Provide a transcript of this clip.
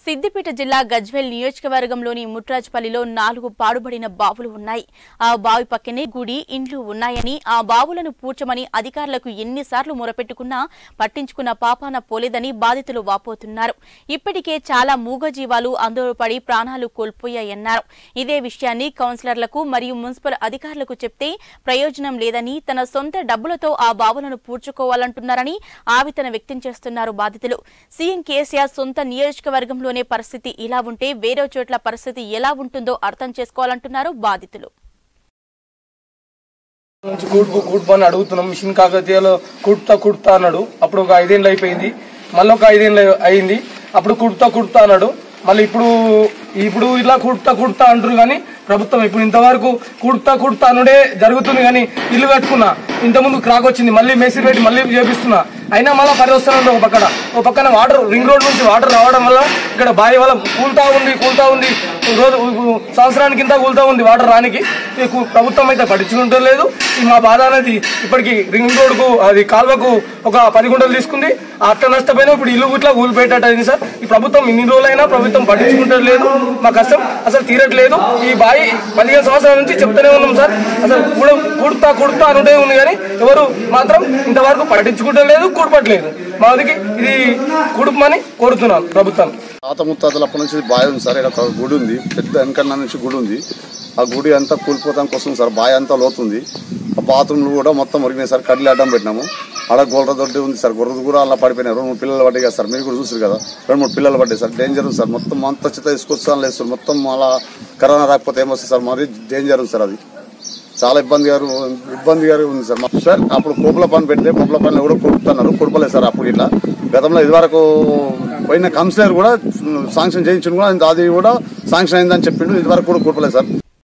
సిద్దిపేట జిల్లా గజ్వేల్ నియోజకవర్గంలోని ముట్రాజ్పల్లిలో నాలుగు పాడుబడిన బావులు ఉన్నాయి ఆ బావి పక్కనే గుడి ఇండ్లు ఉన్నాయని ఆ బావులను పూడ్చమని అధికారులకు ఎన్నిసార్లు మొరపెట్టుకున్నా పట్టించుకున్న పాపాన పోలేదని బాధితులు వాపోతున్నారు ఇప్పటికే చాలా మూగజీవాలు ఆందోళన పడి ప్రాణాలు కోల్పోయాయన్నారు ఇదే విషయాన్ని కౌన్సిలర్లకు మరియు మున్సిపల్ అధికారులకు చెప్తే ప్రయోజనం లేదని తన సొంత డబ్బులతో ఆ బావులను పూడ్చుకోవాలంటున్నారని ఆవేదన వ్యక్తం చేస్తున్నారు బాధితులు సీఎం కేసీఆర్ సొంత నియోజకవర్గంలోనే పరిస్థితి ఇలా ఉంటే వేరే చోట్ల పరిస్థితి ఎలా ఉంటుందో అర్థం చేసుకోవాలంటున్నారు బాధితులు నుంచి కూడు కూడు పని అడుగుతున్నాం మిషన్ కాకతీయలో కుడుతా కుడుతా అన్నాడు అప్పుడు ఒక ఐదేళ్ళు అయిపోయింది మళ్ళీ ఒక ఐదేళ్ళు అయింది అప్పుడు కుడుతా కుడుతా అన్నాడు మళ్ళీ ఇప్పుడు ఇప్పుడు ఇలా కుడుతా కుడుతా అంటారు కానీ ప్రభుత్వం ఇప్పుడు ఇంతవరకు కుడుతా కుడుతా అనుడే జరుగుతుంది కానీ ఇల్లు కట్టుకున్నా ఇంతకుముందు క్రాక్ వచ్చింది మళ్ళీ మేసిరి పెట్టి మళ్ళీ చేపిస్తున్నా అయినా మళ్ళీ పని వస్తుంది ఒక పక్కన ఒక పక్కన వాటర్ రింగ్ రోడ్ నుంచి వాటర్ రావడం వల్ల ఇక్కడ బావి వల్ల కూలుతా ఉంది కూలుతా ఉంది రోజు సంవత్సరానికి ఇంత కూలుతా ఉంది వాటర్ రానికి ఈ కు- ప్రభుత్వం అయితే పట్టించుకుంటూ లేదు ఈ మా బాధ అనేది ఇప్పటికి రింగ్ రోడ్కు అది కాల్వకు ఒక పది గుంటలు తీసుకుంది అట్లా నష్టపోయినా ఇప్పుడు ఇల్లు ఇట్లా కూలిపోయేటట్టు అయింది సార్ ఈ ప్రభుత్వం ఇన్ని రోజులైనా ప్రభుత్వం పట్టించుకుంటూ లేదు మా కష్టం అసలు తీరట్లేదు ఈ బావి పదిహేను సంవత్సరాల నుంచి చెప్తూనే ఉన్నాం సార్ అసలు కూడా కుడతా కుడతా అనుడే ఉంది కానీ ఎవరు మాత్రం ఇంతవరకు పట్టించుకుంటూ లేదు కూడపట్లేదు మాదికి ఇది కుడుపమని కోరుతున్నాను ప్రభుత్వం తాత ముత్తాతల అప్పటి నుంచి బావి ఉంది సార్ ఇక్కడ ఒక గుడి ఉంది పెద్ద వెనకన్న నుంచి గుడి ఉంది ఆ గుడి అంతా కూలిపోతానికి వస్తుంది సార్ బావి అంతా లోతుంది ఆ బాత్రూమ్లు కూడా మొత్తం మురిగినాయి సార్ కడ్లు అడ్డం పెట్టినాము ఆడ గొర్రె దొడ్డి ఉంది సార్ గొర్రెలు కూడా అలా పడిపోయినాయి రెండు మూడు పిల్లలు పడ్డాయి కదా సార్ మీరు కూడా చూసారు కదా రెండు మూడు పిల్లలు పడ్డాయి సార్ డేంజర్ ఉంది సార్ మొత్తం అంతా చిత్త తీసుకొచ్చాను లేదు సార్ మొత్తం అలా కరోనా రాకపోతే ఏమొస్తుంది సార్ మరి డేంజర్ ఉంది సార్ అది చాలా ఇబ్బంది గారు ఇబ్బంది గారు ఉంది సార్ మా- సార్ అప్పుడు కోపుల పని పెడితే కోపుల పని కూడా కొడుతున్నారు కొడపలేదు సార్ అప్పుడు ఇట్లా గతంలో ఇదివరకు పోయిన కౌన్సిలర్ కూడా శాంక్షన్ చేయించిన కూడా అది కూడా శాంక్షన్ అయిందని చెప్పిండు ఇదివరకు కూడా కొడపలేదు సార్